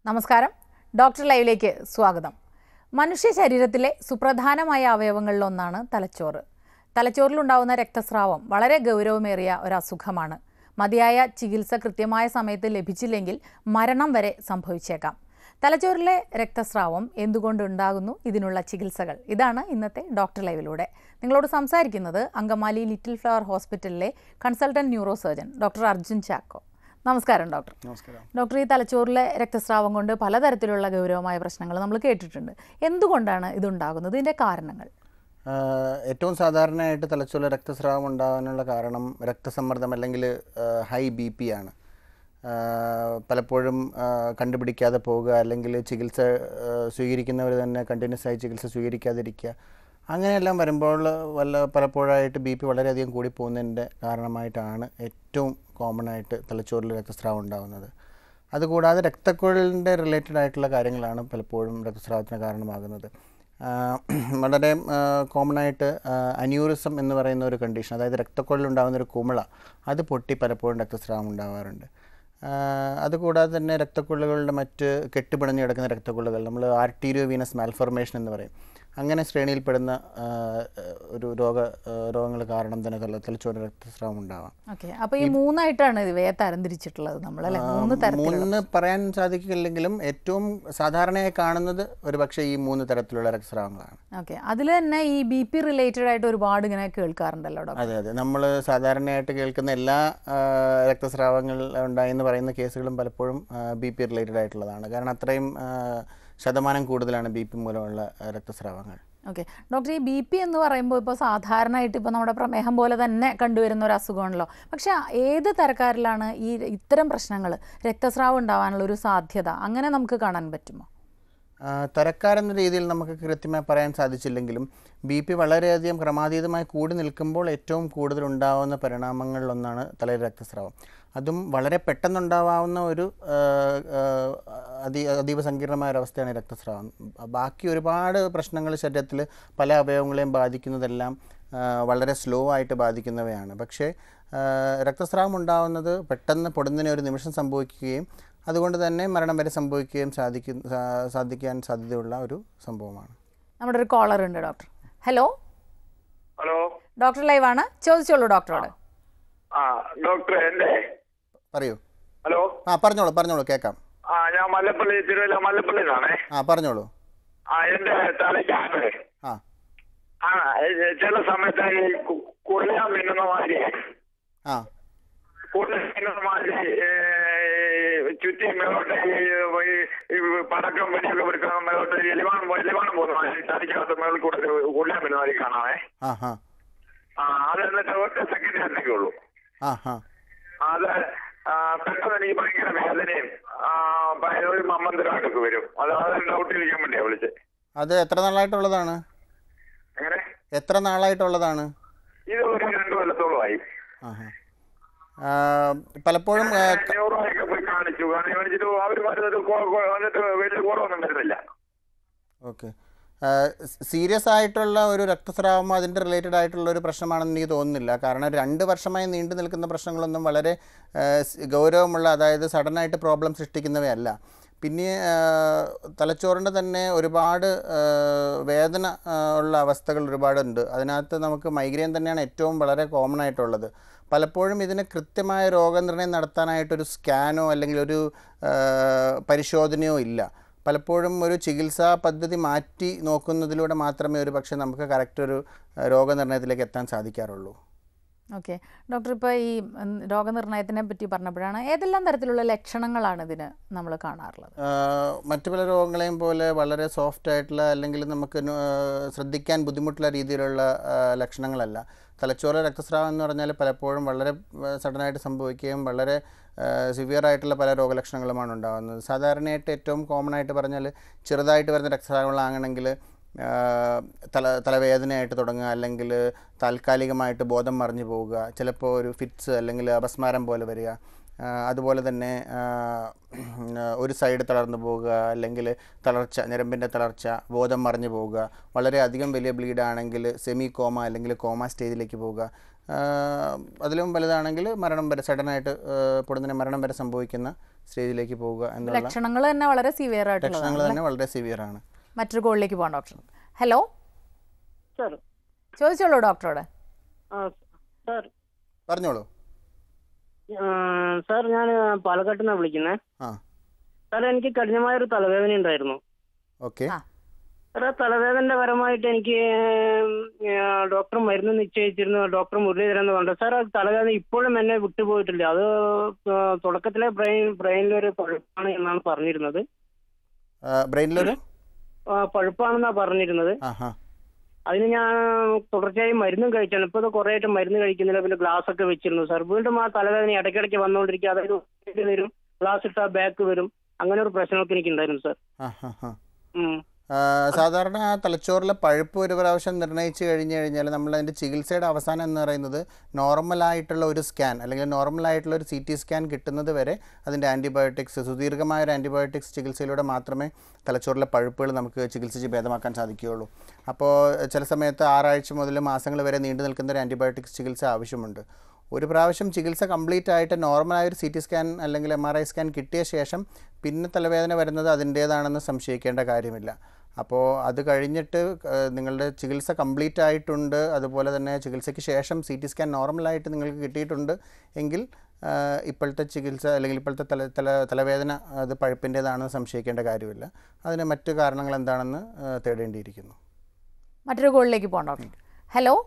നമസ്കാരം ഡോക്ടർ ലൈവിലേക്ക് സ്വാഗതം മനുഷ്യ ശരീരത്തിലെ സുപ്രധാനമായ അവയവങ്ങളിലൊന്നാണ് തലച്ചോറ് തലച്ചോറിലുണ്ടാവുന്ന രക്തസ്രാവം വളരെ ഗൗരവമേറിയ ഒരു അസുഖമാണ് മതിയായ ചികിത്സ കൃത്യമായ സമയത്ത് ലഭിച്ചില്ലെങ്കിൽ മരണം വരെ സംഭവിച്ചേക്കാം തലച്ചോറിലെ രക്തസ്രാവം എന്തുകൊണ്ടുണ്ടാകുന്നു ഇതിനുള്ള ചികിത്സകൾ ഇതാണ് ഇന്നത്തെ ഡോക്ടർ ലൈവിലൂടെ നിങ്ങളോട് സംസാരിക്കുന്നത് അങ്കമാലി ലിറ്റിൽ ഫ്ലവർ ഹോസ്പിറ്റലിലെ consultant neuro surgeon doctor Arjun Chacko നമസ്കാരം ഡോക്ടർ നമസ്കാരം ഡോക്ടർ ഈ തലച്ചോറിലെ രക്തസ്രാവം കൊണ്ട് പലതരത്തിലുള്ള ഗൗരവമായ പ്രശ്നങ്ങൾ നമ്മൾ കേട്ടിട്ടുണ്ട് എന്തുകൊണ്ടാണ് ഇതുണ്ടാകുന്നത് ഇതിൻ്റെ കാരണങ്ങൾ ആഹ് ഏറ്റവും സാധാരണയായിട്ട് തലച്ചോറിൽ രക്തസ്രാവം ഉണ്ടാകാനുള്ള കാരണം രക്തസമ്മർദ്ദം അല്ലെങ്കിൽ ഹൈ ബി പി ആണ് ആഹ് പലപ്പോഴും ആഹ് കണ്ടുപിടിക്കാതെ പോവുക അല്ലെങ്കിൽ ചികിത്സ ആഹ് സ്വീകരിക്കുന്നവർ തന്നെ കണ്ടിന്യൂസ് ആയി ചികിത്സ സ്വീകരിക്കാതിരിക്കുക അങ്ങനെയെല്ലാം വരുമ്പോൾ വല്ല പലപ്പോഴായിട്ട് ബി പി വളരെയധികം കൂടി പോകുന്നതിൻ്റെ കാരണമായിട്ടാണ് ഏറ്റവും കോമൺ ആയിട്ട് തലച്ചോറിൽ രക്തസ്രാവം ഉണ്ടാകുന്നത് അതുകൂടാതെ രക്തക്കുഴലിൻ്റെ റിലേറ്റഡ് ആയിട്ടുള്ള കാര്യങ്ങളാണ് പലപ്പോഴും രക്തസ്രാവത്തിന് കാരണമാകുന്നത് ആഹ് വളരെ കോമൺ ആയിട്ട് അന്യൂറിസം എന്ന് പറയുന്ന ഒരു കണ്ടീഷൻ അതായത് രക്തക്കുഴലുണ്ടാകുന്ന ഒരു കുമിള അത് പൊട്ടി പലപ്പോഴും രക്തസ്രാവം ഉണ്ടാവാറുണ്ട് ആഹ് അതുകൂടാതെ തന്നെ രക്തക്കുഴലുകളുടെ മറ്റ് കെട്ടുപിണഞ്ഞ് കിടക്കുന്ന രക്തക്കുഴലുകൾ നമ്മൾ ആർട്ടീരിയോ വീനസ് മാൽഫോർമേഷൻ എന്ന് പറയും അങ്ങനെ ശ്രേണിയിൽപ്പെടുന്ന ആഹ് ഒരു രോഗ രോഗങ്ങൾ കാരണം തന്നെ തല തലച്ചോറ് രക്തസ്രാവം ഉണ്ടാവാം ഓക്കെ അപ്പോൾ ഈ മൂന്നായിട്ടാണ് ഇവയെ തരംതിരിച്ചിട്ടുള്ളത് നമ്മൾ അല്ലെ മൂന്ന് തരത്തിലുള്ള മൂന്ന് പറയാൻ സാധിക്കില്ലെങ്കിലും ഏറ്റവും സാധാരണയായി കാണുന്നത് ഒരു പക്ഷേ ഈ മൂന്ന് തരത്തിലുള്ള രക്തസ്രാവങ്ങളാണ് ഓക്കെ അതിൽ തന്നെ ഈ ബി പി റിലേറ്റഡ് ആയിട്ട് ഒരുപാട് ഇങ്ങനെ കേൾക്കാറുണ്ടല്ലോ ഡോക്ടർ അതെ അതെ നമ്മൾ സാധാരണയായിട്ട് കേൾക്കുന്ന എല്ലാ ആ, രക്തസ്രാവങ്ങൾ ഉണ്ടായെന്ന് പറയുന്ന കേസുകളും പലപ്പോഴും ബി പി റിലേറ്റഡ് ആയിട്ടുള്ളതാണ് കാരണം അത്രയും ആ, ശതമാനം കൂടുതലാണ് ബി പി മൂലമുള്ള ആ, രക്തസ്രാവങ്ങൾ ഓക്കെ ഡോക്ടർ ഈ ബി പി എന്ന് പറയുമ്പോൾ ഇപ്പോൾ സാധാരണയായിട്ട് ഇപ്പോൾ നമ്മുടെ പ്രമേഹം പോലെ തന്നെ കണ്ടുവരുന്ന ഒരു അസുഖമാണല്ലോ പക്ഷേ ഏത് തരക്കാരിലാണ് ഈ ഇത്തരം പ്രശ്നങ്ങൾ രക്തസ്രാവം ഉണ്ടാവാനുള്ള ഒരു സാധ്യത അങ്ങനെ നമുക്ക് കാണാൻ പറ്റുമോ ആ, തരക്കാരെന്ന രീതിയിൽ നമുക്ക് കൃത്യമായി പറയാൻ സാധിച്ചില്ലെങ്കിലും ബി പി വളരെയധികം ക്രമാതീതമായി കൂടി നിൽക്കുമ്പോൾ ഏറ്റവും കൂടുതൽ ഉണ്ടാവുന്ന പരിണാമങ്ങളിലൊന്നാണ് തലയിൽ രക്തസ്രാവം അതും വളരെ പെട്ടെന്നുണ്ടാവാവുന്ന ഒരു ആ, ആ, അതി അതീവ സങ്കീർണമായ ഒരവസ്ഥയാണ് ഈ രക്തസ്രാവം ബാക്കി ഒരുപാട് പ്രശ്നങ്ങൾ ശരീരത്തിൽ പല അവയവങ്ങളെയും ബാധിക്കുന്നതെല്ലാം ആ, വളരെ സ്ലോ ആയിട്ട് ബാധിക്കുന്നവയാണ് പക്ഷേ ആ, രക്തസ്രാവം ഉണ്ടാവുന്നത് പെട്ടെന്ന് പൊടുന്നതിന് ഒരു നിമിഷം സംഭവിക്കുകയും അതുകൊണ്ട് തന്നെ മരണം വരെ സംഭവിക്കുകയും സാധിക്കും സാ- സാധിക്കാൻ സാധ്യതയുള്ള ഒരു സംഭവമാണ് നമ്മുടെ ഒരു കോളർ ഉണ്ട് ഡോക്ടർ ഹലോ ഹലോ ഡോക്ടർ ലൈവാണ് ചോദിച്ചോളൂ ഡോക്ടറോട് ആ ഡോക്ടർ എന്റെ പറയൂ ഹലോ ആ പറഞ്ഞോളൂ പറഞ്ഞോളൂ കേൾക്കാം ആ ഞാൻ മല്ലപ്പള്ളി തിരുവല്ല മല്ലപ്പള്ളി നിന്നാണേ ആ പറഞ്ഞോളൂ ആ എന്റെ തലയ്ക്കാണ് ആ ആ ഏ, ചില സമയത്ത് ഈ കു- കുറിയാൻ മിന്നുന്ന മാതിരി ആ കുറിയാൻ മിന്നുന്ന മാതിരി ഏ, ചുറ്റി മേലോട്ട് ഈ ഈ- ഈ പടക്കം പനിയൊക്കെ എടുക്കുന്ന മേലോട്ട് എലിവാണം എലിവാണം പോകുന്ന മാതിരി തലയ്ക്കകത്ത് മേളിൽ കൂടെ കുറിയാൻ മിന്നുന്ന മാതിരി കാണാമേ ആ ഹാ ആ അത് എന്നിട്ട് ഒറ്റ സെക്കൻഡ് എന്തൊക്കെ ഉള്ളൂ ആ ഹാ അത് ആ, പെട്ടെന്ന് എനിക്ക് ഭയങ്കര വേദനയും ആ, ഭയ- ഒരു മമ്മന്തിരായിട്ടൊക്കെ വരും അത് അത് ഡൗട്ട് ഇരിക്കാൻ വേണ്ടിയാ വിളിച്ചത് അത് എത്ര നാളായിട്ടുള്ളതാണ് അങ്ങനെ എത്ര നാളായിട്ടുള്ളതാണ് ഇത് ഒരു രണ്ടു കൊല്ലത്തോളമായി ആ ഹാ ആ, പലപ്പോഴും ആ, ക- ന്യൂറോയൊക്കെ പോയി കാണിച്ചു കാണിച്ചിട്ട് അവർ പറഞ്ഞത് കൊ- കൊ- വന്നിട്ട് വലിയ കുറവൊന്നും വരുന്നില്ല ഓക്കെ സീരിയസ് ആയിട്ടുള്ള ഒരു രക്തസ്രാവം അതിൻ്റെ റിലേറ്റഡ് ആയിട്ടുള്ള ഒരു പ്രശ്നമാണെന്ന് എനിക്ക് തോന്നുന്നില്ല കാരണം രണ്ട് വർഷമായി നീണ്ടു നിൽക്കുന്ന പ്രശ്നങ്ങളൊന്നും വളരെ ആ, സ് ഗൗരവമുള്ള അതായത് സഡനായിട്ട് പ്രോബ്ലം സൃഷ്ടിക്കുന്നവയല്ല പിന്നെ ആ, തലച്ചോറിൻ്റെ തന്നെ ഒരുപാട് ആ, വേദന ആ, ഉള്ള അവസ്ഥകൾ ഒരുപാടുണ്ട് അതിനകത്ത് നമുക്ക് മൈഗ്രെയിൻ തന്നെയാണ് ഏറ്റവും വളരെ കോമൺ ആയിട്ടുള്ളത് പലപ്പോഴും ഇതിന് കൃത്യമായ രോഗനിർണയം നടത്താനായിട്ടൊരു സ്കാനോ അല്ലെങ്കിൽ ഒരു ആ, പരിശോധനയോ ഇല്ല പലപ്പോഴും ഒരു ചികിത്സാ പദ്ധതി മാറ്റി നോക്കുന്നതിലൂടെ മാത്രമേ ഒരു പക്ഷേ നമുക്ക് കറക്റ്റ് ഒരു ആ, രോഗനിർണയത്തിലേക്ക് എത്താൻ സാധിക്കാറുള്ളൂ ഓക്കെ ഡോക്ടർ ഇപ്പോൾ ഈ ഉം, രോഗനിർണയത്തിനെ പറ്റി പറഞ്ഞപ്പോഴാണ് ഏതെല്ലാം തരത്തിലുള്ള ലക്ഷണങ്ങളാണ് ഇതിന് നമ്മൾ കാണാറുള്ളത് ആ, മറ്റു പല രോഗങ്ങളെയും പോലെ വളരെ സോഫ്റ്റ് ആയിട്ടുള്ള അല്ലെങ്കിൽ നമുക്ക് നോ- ആ, ശ്രദ്ധിക്കാൻ ബുദ്ധിമുട്ടുള്ള രീതിയിലുള്ള ആ, ലക്ഷണങ്ങളല്ല തലച്ചോറ് രക്തസ്രാവം എന്ന് പറഞ്ഞാൽ പലപ്പോഴും വളരെ സഡനായിട്ട് സംഭവിക്കുകയും വളരെ സിവിയർ ആയിട്ടുള്ള പല രോഗലക്ഷണങ്ങളുമാണ് ഉണ്ടാകുന്നത് സാധാരണയായിട്ട് ഏറ്റവും കോമൺ ആയിട്ട് പറഞ്ഞാൽ ചെറുതായിട്ട് വരുന്ന രക്തസ്രാവങ്ങളാണെങ്കിൽ ആ, തല തലവേദനയായിട്ട് തുടങ്ങുക അല്ലെങ്കിൽ താൽക്കാലികമായിട്ട് ബോധം മറിഞ്ഞു പോവുക ചിലപ്പോൾ ഒരു ഫിറ്റ്സ് അല്ലെങ്കിൽ അപസ്മാരം പോലെ വരിക ആ, അതുപോലെ തന്നെ ആ, ഒരു സൈഡ് തളർന്നു പോവുക അല്ലെങ്കിൽ തളർച്ച ഞരമ്പിൻ്റെ തളർച്ച ബോധം മറിഞ്ഞു പോവുക വളരെ അധികം വലിയ ബ്ലീഡ് ആണെങ്കിൽ സെമി കോമ അല്ലെങ്കിൽ കോമ സ്റ്റേജിലേക്ക് പോവുക ആ, അതിലും വലുതാണെങ്കിൽ മരണം വരെ സഡനായിട്ട് പൊടുന്നതിന് മരണം വരെ സംഭവിക്കുന്ന സ്റ്റേജിലേക്ക് പോവുക എന്നുള്ള ലക്ഷണങ്ങൾ തന്നെ വളരെ സിവിയർ ലക്ഷണങ്ങൾ ആയിട്ടുള്ളതാണ് തന്നെ വളരെ സിവിയർ ആണ് മറ്റൊരു കോളിലേക്ക് പോകാം ഡോക്ടർ ഹലോ സാർ ചോദിച്ചോളൂ ഡോക്ടറോട് ആ സാർ പറഞ്ഞോളൂ ആ, സാർ ഞാൻ പാലക്കാട്ടിൽ നിന്നാണ് വിളിക്കുന്നത് ആ സാർ എനിക്ക് കഠിനമായൊരു തലവേദന ഉണ്ടായിരുന്നു ഓക്കെ ആ സാർ ആ തലവേദനയുടെ പരമായിട്ട് എനിക്ക് ആ, ഡോക്ടർ മരുന്ന് നിശ്ചയിച്ചിരുന്നു ഡോക്ടർ മുരളീധരൻ എന്ന് പറഞ്ഞു സാർ ആ തലവേദന ഇപ്പോഴും എന്നെ വിട്ടുപോയിട്ടില്ല അത് ആ, തുടക്കത്തിലെ ബ്രെയിൻ ബ്രെയിനിലൊരു പഴുപ്പാണ് എന്നാണ് പറഞ്ഞിരുന്നത് ബ്രെയിനിലൊരു ആ, പഴുപ്പാണെന്നാണ് പറഞ്ഞിരുന്നത് ആ ഹാ അതിന് ഞാൻ തുടർച്ചയായി മരുന്നും കഴിച്ചാണ് ഇപ്പൊ ഇത് കുറേ ആയിട്ട് മരുന്ന് കഴിക്കുന്നില്ല പിന്നെ ഗ്ലാസ് ഒക്കെ വെച്ചിരുന്നു സാർ വീണ്ടും ആ തലവേദന ഇടയ്ക്കിടയ്ക്ക് വന്നുകൊണ്ടിരിക്കുക അതായത് ഉള്ളിലേക്ക് വരും ഗ്ലാസ് ഇട്ടാ ബാക്ക് വരും അങ്ങനെ ഒരു പ്രശ്നമൊക്കെ എനിക്ക് ഉണ്ടായിരുന്നു സാർ ആ ഹാ ഹാ ഉം. ആ, സാധാരണ ആ തലച്ചോറിലെ പഴുപ്പ് ഒരു പ്രാവശ്യം നിർണ്ണയിച്ചു കഴിഞ്ഞു കഴിഞ്ഞാൽ നമ്മൾ അതിൻ്റെ ചികിത്സയുടെ അവസാനം എന്ന് പറയുന്നത് നോർമലായിട്ടുള്ള ഒരു സ്കാൻ അല്ലെങ്കിൽ നോർമലായിട്ടുള്ള ഒരു സി ടി സ്കാൻ കിട്ടുന്നത് വരെ അതിൻ്റെ ആൻറ്റിബയോട്ടിക്സ് സുദീർഘമായ ഒരു ആൻറ്റിബയോട്ടിക്സ് ചികിത്സയിലൂടെ മാത്രമേ തലച്ചോറിലെ പഴുപ്പുകൾ നമുക്ക് ചികിത്സിച്ച് ഭേദമാക്കാൻ സാധിക്കുകയുള്ളൂ അപ്പോൾ ചില സമയത്ത് ആറാഴ്ച മുതൽ മാസങ്ങൾ വരെ നീണ്ടു നിൽക്കുന്ന ഒരു ആൻറ്റിബയോട്ടിക്സ് ചികിത്സ ആവശ്യമുണ്ട് ഒരു പ്രാവശ്യം ചികിത്സ കംപ്ലീറ്റ് ആയിട്ട് നോർമലായ ഒരു സി ടി സ്കാൻ അല്ലെങ്കിൽ എം ആർ ഐ സ്കാൻ കിട്ടിയ ശേഷം പിന്നെ തലവേദന വരുന്നത് അതിൻ്റേതാണെന്ന് സംശയിക്കേണ്ട കാര്യമില്ല അപ്പോൾ അത് കഴിഞ്ഞിട്ട് ഏഹ്, നിങ്ങളുടെ ചികിത്സ കംപ്ലീറ്റ് ആയിട്ടുണ്ട് അതുപോലെ തന്നെ ചികിത്സയ്ക്ക് ശേഷം സി ടി സ്കാൻ നോർമലായിട്ട് നിങ്ങൾക്ക് കിട്ടിയിട്ടുണ്ട് എങ്കിൽ ഏഹ്, ഇപ്പോഴത്തെ ചികിത്സ അല്ലെങ്കിൽ ഇപ്പോഴത്തെ തല തല തലവേദന അത് പഴുപ്പിൻ്റേതാണെന്ന് സംശയിക്കേണ്ട കാര്യമില്ല അതിന് മറ്റു കാരണങ്ങൾ എന്താണെന്ന് ഏഹ്, തേടേണ്ടിയിരിക്കുന്നു മറ്റൊരു കോളിലേക്ക് പോകാം ഡോക്ടർ ഹലോ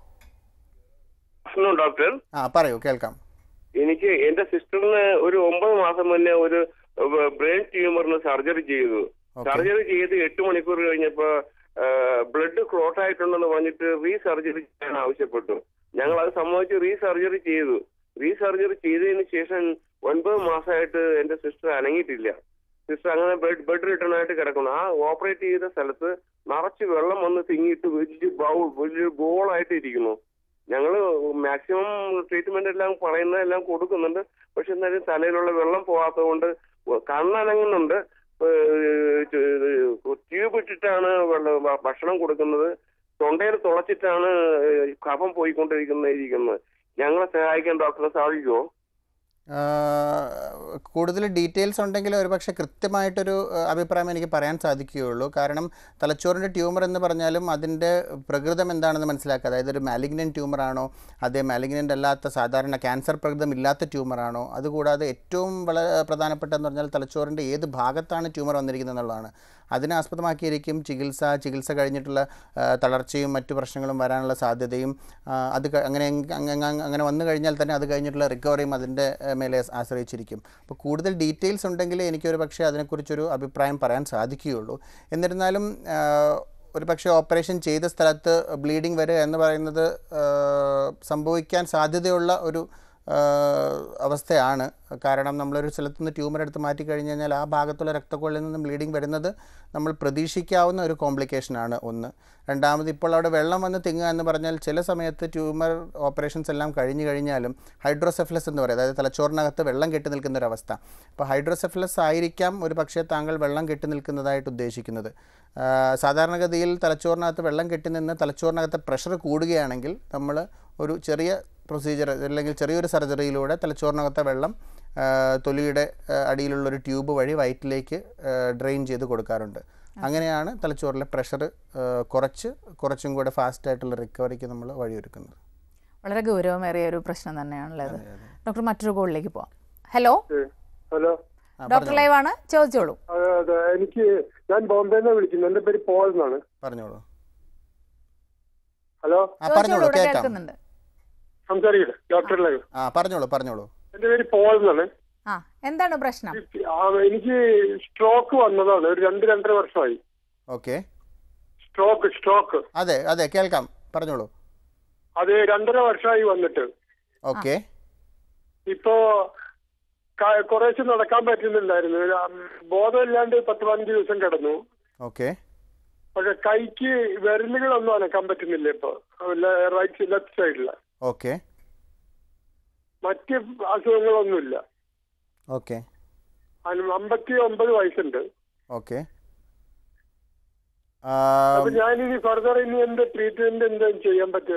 ഹലോ ഡോക്ടർ ആ പറയൂ കേൾക്കാം എനിക്ക് എന്റെ സിസ്റ്ററിന് ഒരു ഒമ്പത് മാസം മുന്നേ ഒരു ബ്രെയിൻ ട്യൂമറിന് സർജറി ചെയ്തു Okay. സർജറി ചെയ്ത് എട്ട് മണിക്കൂർ കഴിഞ്ഞപ്പോ ബ്ലഡ് ക്ലോട്ട് ആയിട്ടുണ്ടെന്ന് പറഞ്ഞിട്ട് റീ സർജറി ചെയ്യാൻ ആവശ്യപ്പെട്ടു ഞങ്ങൾ അത് സംബന്ധിച്ച് റീ സർജറി ചെയ്തു റീ സർജറി ചെയ്തതിന് ശേഷം ഒൻപത് മാസമായിട്ട് എന്റെ സിസ്റ്റർ അനങ്ങിയിട്ടില്ല സിസ്റ്റർ അങ്ങനെ ബെഡ് ബെഡ് റിട്ടേൺ ആയിട്ട് കിടക്കുന്നു ആ ഓപ്പറേറ്റ് ചെയ്ത സ്ഥലത്ത് നിറച്ച് വെള്ളം വന്ന് തിങ്ങിയിട്ട് വലിയ ബൗൾ വലിയ ബോളായിട്ട് ഇരിക്കുന്നു ഞങ്ങൾ മാക്സിമം ട്രീറ്റ്മെന്റ് എല്ലാം പറയുന്നതെല്ലാം കൊടുക്കുന്നുണ്ട് പക്ഷെ എന്നാലും തലയിലുള്ള വെള്ളം പോകാത്തത് കൊണ്ട് കണ്ണനങ്ങുന്നുണ്ട് ട്യൂബ് ഇട്ടിട്ടാണ് വെള്ളം ഭ- ഭക്ഷണം കൊടുക്കുന്നത് തൊണ്ടയിൽ തുളച്ചിട്ടാണ് ഏഹ്, കഫം പോയിക്കൊണ്ടിരിക്കുന്നത് ഇരിക്കുന്നത് ഞങ്ങളെ സഹായിക്കാൻ ഡോക്ടറെ സാധിക്കുമോ ആഹ് കൂടുതൽ ഡീറ്റെയിൽസ് ഉണ്ടെങ്കിൽ ഒരുപക്ഷെ കൃത്യമായിട്ടൊരു ആഹ് അഭിപ്രായം എനിക്ക് പറയാൻ സാധിക്കുകയുള്ളൂ കാരണം തലച്ചോറിൻ്റെ ട്യൂമർ എന്ന് പറഞ്ഞാലും അതിൻ്റെ പ്രകൃതം എന്താണെന്ന് മനസ്സിലാക്കുക അതായത് ഒരു മാലിഗ്നൻ ട്യൂമർ ആണോ അതേ മാലിഗ്നൻ്റ് അല്ലാത്ത സാധാരണ ക്യാൻസർ പ്രകൃതം ഇല്ലാത്ത ട്യൂമർ ആണോ അതുകൂടാതെ ഏറ്റവും വളരെ പ്രധാനപ്പെട്ടതെന്ന് പറഞ്ഞാൽ തലച്ചോറിൻ്റെ ഏത് ഭാഗത്താണ് ട്യൂമർ വന്നിരിക്കുന്നത് എന്നുള്ളതാണ് അതിനെ ആസ്പദമാക്കിയിരിക്കും ചികിത്സ ചികിത്സ കഴിഞ്ഞിട്ടുള്ള ആ, തളർച്ചയും മറ്റു പ്രശ്നങ്ങളും വരാനുള്ള സാധ്യതയും ആ, അത് ക- അങ്ങനെ എങ് അങ്ങ് അങ്ങ് അങ്ങനെ വന്നു കഴിഞ്ഞാൽ തന്നെ അത് കഴിഞ്ഞിട്ടുള്ള റിക്കവറിയും അതിൻ്റെ ആ, മേലെ ആശ്രയിച്ചിരിക്കും അപ്പോൾ കൂടുതൽ ഡീറ്റെയിൽസ് ഉണ്ടെങ്കിൽ എനിക്കൊരു പക്ഷേ അതിനെക്കുറിച്ചൊരു അഭിപ്രായം പറയാൻ സാധിക്കുകയുള്ളൂ എന്നിരുന്നാലും ആ, ഒരു പക്ഷേ ഓപ്പറേഷൻ ചെയ്ത സ്ഥലത്ത് ബ്ലീഡിങ് വരിക എന്ന് പറയുന്നത് ആ, സംഭവിക്കാൻ സാധ്യതയുള്ള ഒരു ആ, അവസ്ഥയാണ് കാരണം നമ്മളൊരു സ്ഥലത്ത് നിന്ന് ട്യൂമർ എടുത്ത് മാറ്റി കഴിഞ്ഞ് കഴിഞ്ഞാൽ ആ ഭാഗത്തുള്ള രക്തക്കൊള്ളിൽ നിന്ന് ബ്ലീഡിങ് വരുന്നത് നമ്മൾ പ്രതീക്ഷിക്കാവുന്ന ഒരു കോംപ്ലിക്കേഷനാണ് ഒന്ന് രണ്ടാമത് ഇപ്പോൾ അവിടെ വെള്ളം വന്ന് തിങ്ങുക എന്ന് പറഞ്ഞാൽ ചില സമയത്ത് ട്യൂമർ ഓപ്പറേഷൻസ് എല്ലാം കഴിഞ്ഞ് കഴിഞ്ഞാലും ഹൈഡ്രോസെഫലസ് എന്ന് പറയും അതായത് തലച്ചോറിനകത്ത് വെള്ളം കെട്ടി നിൽക്കുന്ന ഒരു അവസ്ഥ അപ്പോൾ ഹൈഡ്രോസെഫലസ് ആയിരിക്കാം ഒരു പക്ഷേ താങ്കൾ വെള്ളം കെട്ടി നിൽക്കുന്നതായിട്ട് ഉദ്ദേശിക്കുന്നത് ആ, സാധാരണഗതിയിൽ തലച്ചോറിനകത്ത് വെള്ളം കെട്ടി നിന്ന് തലച്ചോറിനകത്ത് പ്രഷർ കൂടുകയാണെങ്കിൽ നമ്മൾ ഒരു ചെറിയ പ്രൊസീജിയർ അല്ലെങ്കിൽ ചെറിയൊരു സർജറിയിലൂടെ തലച്ചോറിനകത്തെ വെള്ളം ആ, തൊലിയുടെ ആ, അടിയിലുള്ളൊരു ട്യൂബ് വഴി വയറ്റിലേക്ക് ഡ്രെയിൻ ചെയ്ത് കൊടുക്കാറുണ്ട് അങ്ങനെയാണ് തലച്ചോറിലെ പ്രഷർ കുറച്ച് കുറച്ചും കൂടെ ഫാസ്റ്റ് ആയിട്ടുള്ള റിക്കവറിക്ക് നമ്മൾ വഴിയൊരുക്കുന്നത് വളരെ ഗൗരവമേറിയ ഒരു പ്രശ്നം തന്നെയാണല്ലോ ഇത് ഡോക്ടർ മറ്റൊരു കോളിലേക്ക് പോവാം ഹലോ ഹലോ ആ, ഡോക്ടർ ലൈവാണ് ചോദിച്ചോളൂ അതെ അതെ എനിക്ക് ഞാൻ ബോംബെന്ന് വിളിക്കുന്നു എന്റെ പേര് പോൾ എന്നാണ് പറഞ്ഞോളൂ ഹലോ ആ ചോദിച്ചോളൂ പറഞ്ഞോളൂ ഇവിടെ കേൾക്കാം കേൾക്കുന്നുണ്ട് സംസാരിക്കില്ല ഡോക്ടർ ലൈവ് ആ പറഞ്ഞോളൂ പറഞ്ഞോളൂ എന്റെ പേര് പോൾ എന്നാണ് ആ എന്താണ് പ്രശ്നം ആ, എനിക്ക് സ്ട്രോക്ക് വന്നതാണ് ഒരു രണ്ട് രണ്ടര വർഷമായി ഓക്കെ സ്ട്രോക്ക് സ്ട്രോക്ക് അതെ അതെ കേൾക്കാം പറഞ്ഞോളൂ അത് രണ്ടര വർഷമായി വന്നിട്ട് ഓക്കെ ഇപ്പോ ക- കുറേശ്ശെ നടക്കാൻ പറ്റുന്നുണ്ടായിരുന്നു ആ, ബോധമില്ലാണ്ട് പത്ത് പതിനഞ്ച് ദിവസം കിടന്നു ഓക്കെ പക്ഷെ കൈക്ക് വിരലുകളൊന്നും അനക്കാൻ പറ്റുന്നില്ല ഇപ്പൊ റൈറ്റ് ലെഫ്റ്റ് സൈഡില് ഓക്കെ മറ്റ് അസുഖങ്ങളൊന്നുമില്ല ഓക്കെ അതിന് അമ്പത്തി ഒമ്പത് വയസ്സുണ്ട് ഓക്കെ അപ്പൊ ഞാനിനി ഫർദർ ഇനി എന്ത് ട്രീറ്റ്മെന്റ് എന്താ ചെയ്യാൻ പറ്റുക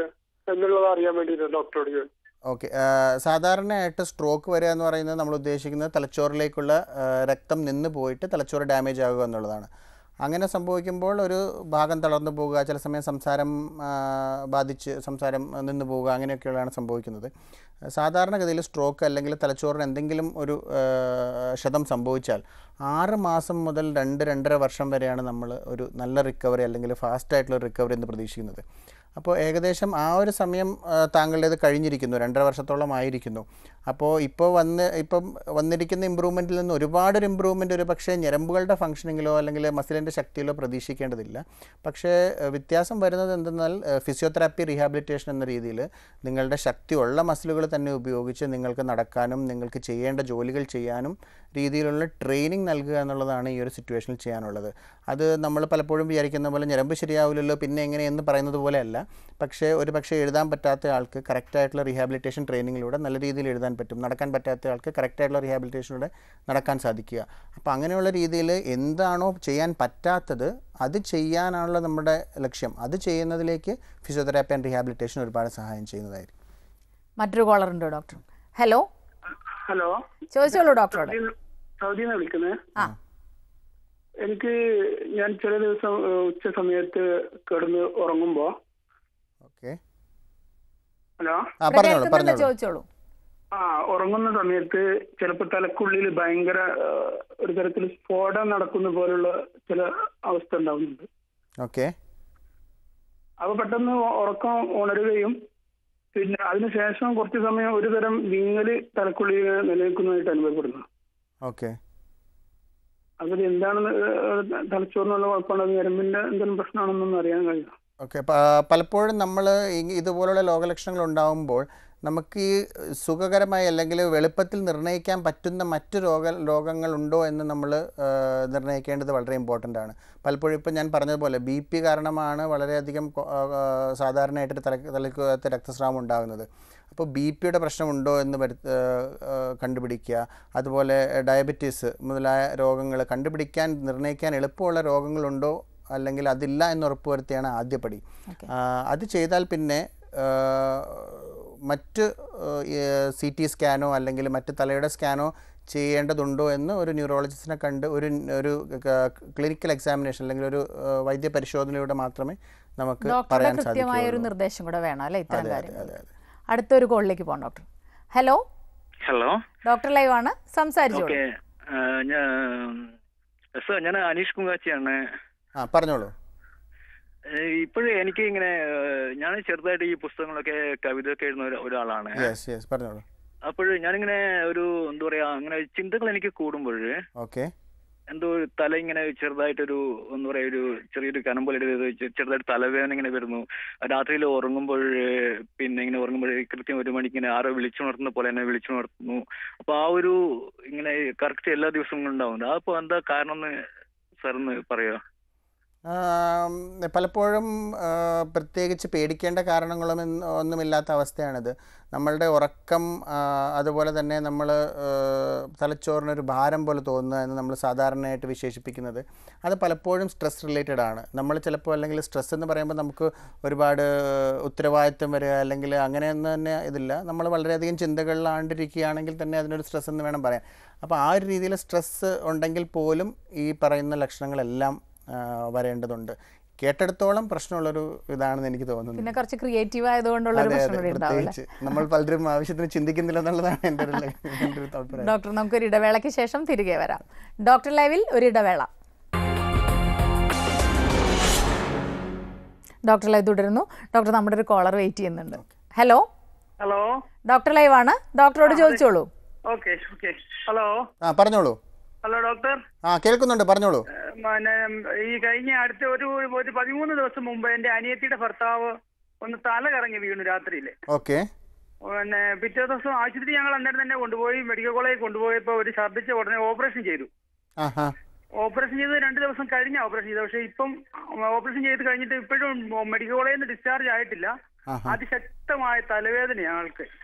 എന്നുള്ളത് അറിയാൻ വേണ്ടിയിട്ടാണ് ഡോക്ടറോട് ചോദിച്ചത് ഓക്കെ സാധാരണയായിട്ട് സ്ട്രോക്ക് വരിക എന്ന് പറയുന്നത് നമ്മൾ ഉദ്ദേശിക്കുന്നത് തലച്ചോറിലേക്കുള്ള ആ, രക്തം നിന്ന് പോയിട്ട് തലച്ചോറ് ഡാമേജ് ആകുക എന്നുള്ളതാണ് അങ്ങനെ സംഭവിക്കുമ്പോൾ ഒരു ഭാഗം തളർന്നു പോവുക ചില സമയം സംസാരം ആ, ബാധിച്ച് സംസാരം നിന്ന് പോവുക അങ്ങനെയൊക്കെയുള്ളതാണ് സംഭവിക്കുന്നത് സാധാരണഗതിയിൽ സ്ട്രോക്ക് അല്ലെങ്കിൽ തലച്ചോറിന് എന്തെങ്കിലും ഒരു ആ, ക്ഷതം സംഭവിച്ചാൽ ആറ് മാസം മുതൽ രണ്ട് രണ്ടര വർഷം വരെയാണ് നമ്മൾ ഒരു നല്ല റിക്കവറി അല്ലെങ്കിൽ ഫാസ്റ്റ് ആയിട്ടുള്ള റിക്കവറി എന്ന് പ്രതീക്ഷിക്കുന്നത് അപ്പോൾ ഏകദേശം ആ ഒരു സമയം ആ, താങ്കളുടേത് കഴിഞ്ഞിരിക്കുന്നു രണ്ടര വർഷത്തോളം ആയിരിക്കുന്നു അപ്പോൾ ഇപ്പോൾ വന്ന് ഇപ്പം വന്നിരിക്കുന്ന ഇമ്പ്രൂവ്മെൻറ്റിൽ നിന്ന് ഒരുപാടൊരു ഇമ്പ്രൂവ്മെൻറ്റ് ഒരു പക്ഷേ ഞരമ്പുകളുടെ ഫങ്ഷനിങ്ങിലോ അല്ലെങ്കിൽ മസിലിൻ്റെ ശക്തിയിലോ പ്രതീക്ഷിക്കേണ്ടതില്ല പക്ഷേ ആ, വ്യത്യാസം വരുന്നത് എന്തെന്നാൽ ഫിസിയോതെറാപ്പി റീഹാബിലിറ്റേഷൻ എന്ന രീതിയിൽ നിങ്ങളുടെ ശക്തിയുള്ള മസിലുകൾ തന്നെ ഉപയോഗിച്ച് നിങ്ങൾക്ക് നടക്കാനും നിങ്ങൾക്ക് ചെയ്യേണ്ട ജോലികൾ ചെയ്യാനും രീതിയിലുള്ള ട്രെയിനിങ് നൽകുക എന്നുള്ളതാണ് ഈ ഒരു സിറ്റുവേഷനിൽ ചെയ്യാനുള്ളത് അത് നമ്മൾ പലപ്പോഴും വിചാരിക്കുന്ന പോലെ ഞരമ്പ് ശരിയാവില്ലല്ലോ പിന്നെ എങ്ങനെയെന്ന് പറയുന്നത് പോലെയല്ല പക്ഷേ ഒരു പക്ഷേ എഴുതാൻ പറ്റാത്ത ആൾക്ക് കറക്റ്റായിട്ടുള്ള റീഹാബിലിറ്റേഷൻ ട്രെയിനിങ്ങിലൂടെ നല്ല രീതിയിൽ എഴുതാൻ പറ്റും നടക്കാൻ പറ്റാത്ത ആൾക്ക് കറക്റ്റായിട്ടുള്ള റീഹാബിലിറ്റേഷനിലൂടെ നടക്കാൻ സാധിക്കുക അപ്പോൾ അങ്ങനെയുള്ള രീതിയിൽ എന്താണോ ചെയ്യാൻ പറ്റാത്തത് അത് ചെയ്യാനാണുള്ള നമ്മുടെ ലക്ഷ്യം അത് ചെയ്യുന്നതിലേക്ക് ഫിസിയോതെറാപ്പി ആൻഡ് റീഹാബിലിറ്റേഷൻ ഒരുപാട് സഹായം ചെയ്യുന്നതായിരിക്കും മറ്റൊരു കോളർ ഉണ്ട് ഡോക്ടർ ഹലോ ഹലോ ചോദിച്ചോളൂ ഡോക്ടറോട് സൗദിയിൽ നിന്ന് വിളിക്കുന്നത് ആ എനിക്ക് ഞാൻ ചില ദിവസം ഏഹ്, ഉച്ച സമയത്ത് കിടന്ന് ഉറങ്ങുമ്പോ ഓക്കെ ഹലോ ആ ഇവിടെ പറഞ്ഞോളൂ കേൾക്കുന്നുണ്ട് പറഞ്ഞോളൂ ചോദിച്ചോളൂ ആ ഉറങ്ങുന്ന സമയത്ത് ചിലപ്പോൾ തലക്കുള്ളിൽ ഭയങ്കര ഏഹ്, ഒരു തരത്തിൽ സ്ഫോടനം നടക്കുന്ന പോലുള്ള ചില അവസ്ഥ ഉണ്ടാവുന്നുണ്ട് ഓക്കെ അപ്പൊ പെട്ടെന്ന് ഉറക്കം ഉണരുകയും പിന്നെ അതിനുശേഷം കുറച്ച് സമയം ഒരു തരം വിങ്ങല് തലക്കുള്ളിൽ നിലനിൽക്കുന്നതായിട്ട് അനുഭവപ്പെടുന്നു ഓക്കെ അതിൽ എന്താണെന്ന് ഏഹ്, തലച്ചോറിനുള്ള കുഴപ്പമാണോ അത് ഞരമ്പിന്റെ എന്തെങ്കിലും പ്രശ്നമാണെന്നൊന്നും അറിയാൻ കഴിയും ഓക്കെ പലപ്പോഴും നമ്മൾ ഇതുപോലുള്ള രോഗലക്ഷണങ്ങൾ ഉണ്ടാകുമ്പോൾ നമുക്ക് ഈ സുഖകരമായി അല്ലെങ്കിൽ എളുപ്പത്തിൽ നിർണ്ണയിക്കാൻ പറ്റുന്ന മറ്റു രോഗ രോഗങ്ങളുണ്ടോ എന്ന് നമ്മൾ നിർണ്ണയിക്കേണ്ടത് വളരെ ഇമ്പോർട്ടൻ്റ് ആണ് പലപ്പോഴും ഇപ്പം ഞാൻ പറഞ്ഞതുപോലെ ബി പി കാരണമാണ് വളരെയധികം കൊ- ആ, ആ, സാധാരണയായിട്ട് തല തലയ്ക്കകത്ത് രക്തസ്രാവം ഉണ്ടാകുന്നത് അപ്പോൾ ബി പിയുടെ പ്രശ്നമുണ്ടോ എന്ന് വരു ആ, ആ, കണ്ടുപിടിക്കുക അതുപോലെ ഡയബറ്റീസ് മുതലായ രോഗങ്ങൾ കണ്ടുപിടിക്കാൻ നിർണ്ണയിക്കാൻ എളുപ്പമുള്ള രോഗങ്ങളുണ്ടോ അല്ലെങ്കിൽ അതില്ല എന്ന് ഉറപ്പുവരുത്തിയാണ് ആദ്യപടി ആ, അത് ചെയ്താൽ പിന്നെ ആ, മറ്റ് സി ടി സ്കാനോ അല്ലെങ്കിൽ മറ്റ് തലയുടെ സ്കാനോ ചെയ്യേണ്ടതുണ്ടോ എന്ന് ഒരു ന്യൂറോളജിസ്റ്റിനെ കണ്ട് ഒരു ഒരു ക്ലിനിക്കൽ എക്സാമിനേഷൻ അല്ലെങ്കിൽ ഒരു ആ, വൈദ്യ പരിശോധനയിലൂടെ മാത്രമേ നമുക്ക് ഡോക്ടറുടെ പറയാൻ കൃത്യമായ ഒരു സാധിക്കുകയുള്ളൂ നിർദ്ദേശം കൂടെ വേണം അല്ലേ ഇത്തരം അതെ, അതെ, കാര്യങ്ങൾ അതെ, അതെ. അടുത്തൊരു കോളിലേക്ക് പോകാം doctor hello hello doctor live ആണ് സംസാരിച്ചോളൂ ഓക്കെ ഞാൻ സർ ഞാൻ അനീഷ് കുങ്കാച്ചിയാണ് ആ പറഞ്ഞോളൂ ഇപ്പോഴും എനിക്ക് ഇങ്ങനെ ഞാൻ ചെറുതായിട്ട് ഈ പുസ്തകങ്ങളൊക്കെ കവിതയൊക്കെ എഴുതുന്ന ഒരു- ഒരാളാണ് യെസ് യെസ് പറഞ്ഞോളൂ അപ്പോൾ ഞാനിങ്ങനെ ഒരു എന്താ പറയാ അങ്ങനെ ചിന്തകൾ എനിക്ക് കൂടുമ്പോൾ ഓക്കെ എന്തോ ഒരു തല ഇങ്ങനെ ചെറുതായിട്ടൊരു എന്താ പറയാ ഒരു ചെറിയൊരു കനം പോലെ ഒരു ചെ- ചെറുതായിട്ട് തലവേദന ഇങ്ങനെ വരുന്നു രാത്രിയിൽ ഉറങ്ങുമ്പോൾ പിന്നെ ഇങ്ങനെ ഉറങ്ങുമ്പോൾ കൃത്യം ഒരു മണിക്ക് ഇങ്ങനെ ആരോ വിളിച്ചുണർത്തുന്ന പോലെ എന്നെ വിളിച്ചുണർത്തുന്നു അപ്പൊ ആ ഒരു ഇങ്ങനെ കറക്റ്റ് എല്ലാ ദിവസവും ഉണ്ടാവുന്നുണ്ട് അപ്പൊ എന്താ കാരണം എന്ന് സാറൊന്ന് പറയുക ആം, പലപ്പോഴും ആ, പ്രത്യേകിച്ച് പേടിക്കേണ്ട കാരണങ്ങളും എന്ന് ഒന്നുമില്ലാത്ത അവസ്ഥയാണിത് നമ്മളുടെ ഉറക്കം ആ, അതുപോലെ തന്നെ നമ്മൾ തലച്ചോറിനൊരു ഭാരം പോലെ തോന്നുക എന്ന് നമ്മൾ സാധാരണയായിട്ട് വിശേഷിപ്പിക്കുന്നത് അത് പലപ്പോഴും സ്ട്രെസ് റിലേറ്റഡ് ആണ് നമ്മൾ ചിലപ്പോൾ അല്ലെങ്കിൽ സ്ട്രെസ് എന്ന് പറയുമ്പോൾ നമുക്ക് ഒരുപാട് ഉത്തരവാദിത്വം വരിക അല്ലെങ്കിൽ അങ്ങനെയൊന്നും തന്നെ ഇതില്ല നമ്മൾ വളരെയധികം ചിന്തകളിലാണ്ടിരിക്കുകയാണെങ്കിൽ തന്നെ അതിനൊരു സ്ട്രെസ് എന്ന് വേണം പറയാൻ അപ്പോൾ ആ ഒരു രീതിയിൽ സ്ട്രെസ് ഉണ്ടെങ്കിൽ പോലും ഈ പറയുന്ന ലക്ഷണങ്ങളെല്ലാം ആ, വരേണ്ടതുണ്ട് കേട്ടെടുത്തോളം പ്രശ്നമുള്ളൊരു ഇതാണെന്ന് എനിക്ക് തോന്നുന്നത് പിന്നെ കുറച്ച് ക്രിയേറ്റീവ് ആയതുകൊണ്ടുള്ള ഒരു അതെ പ്രശ്നം അതെ കൂടി ഉണ്ടാവും അല്ലേ? പ്രത്യേകിച്ച് നമ്മൾ പലരും ആവശ്യത്തിന് ചിന്തിക്കുന്നില്ല എന്നുള്ളതാണ് എൻ്റെ ഒരു ല- എൻ്റെ ഒരു അഭിപ്രായം ഡോക്ടർ നമുക്കൊരു ഇടവേളയ്ക്ക് ശേഷം തിരികെ വരാം ഡോക്ടർ ലൈവിൽ ഒരു ഇടവേള ഡോക്ടർ ലൈവ് തുടരുന്നു ഡോക്ടർ നമ്മുടെ ഒരു കോളർ വെയിറ്റ് ചെയ്യുന്നുണ്ട് ഹലോ ഹലോ ഡോക്ടർ ലൈവ് ആണ് ഡോക്ടറോട് ചോദിച്ചോളൂ ഓക്കെ ഓക്കെ ഹലോ ആ പറഞ്ഞോളൂ ഹലോ ഡോക്ടർ ആ കേൾക്കുന്നുണ്ട് പറഞ്ഞോളൂ പിന്നെ ഈ കഴിഞ്ഞ അടുത്ത ഒരു ഒരു പതിമൂന്ന് ദിവസം മുമ്പ് എന്റെ അനിയത്തിയുടെ ഭർത്താവ് ഒന്ന് തല കറങ്ങി വീണു രാത്രിയിൽ ഓക്കെ പിന്നെ പിറ്റേ ദിവസം ആശുപത്രി ഞങ്ങൾ അന്നേരം തന്നെ കൊണ്ടുപോയി മെഡിക്കൽ കോളേജിൽ കൊണ്ടുപോയപ്പോൾ ഒരു ഛർദ്ദിച്ച ഉടനെ ഓപ്പറേഷൻ ചെയ്തു ആ ഹാ ഓപ്പറേഷൻ ചെയ്ത് രണ്ട് ദിവസം കഴിഞ്ഞ ഓപ്പറേഷൻ ചെയ്തത് പക്ഷേ ഇപ്പം ഓപ്പറേഷൻ ചെയ്ത് കഴിഞ്ഞിട്ട് ഇപ്പോഴും മെഡിക്കൽ കോളേജിൽ നിന്ന് ഡിസ്ചാർജ് ആയിട്ടില്ല ആഹാ. അതിശക്തമായ തലവേദന ഞങ്ങൾക്ക്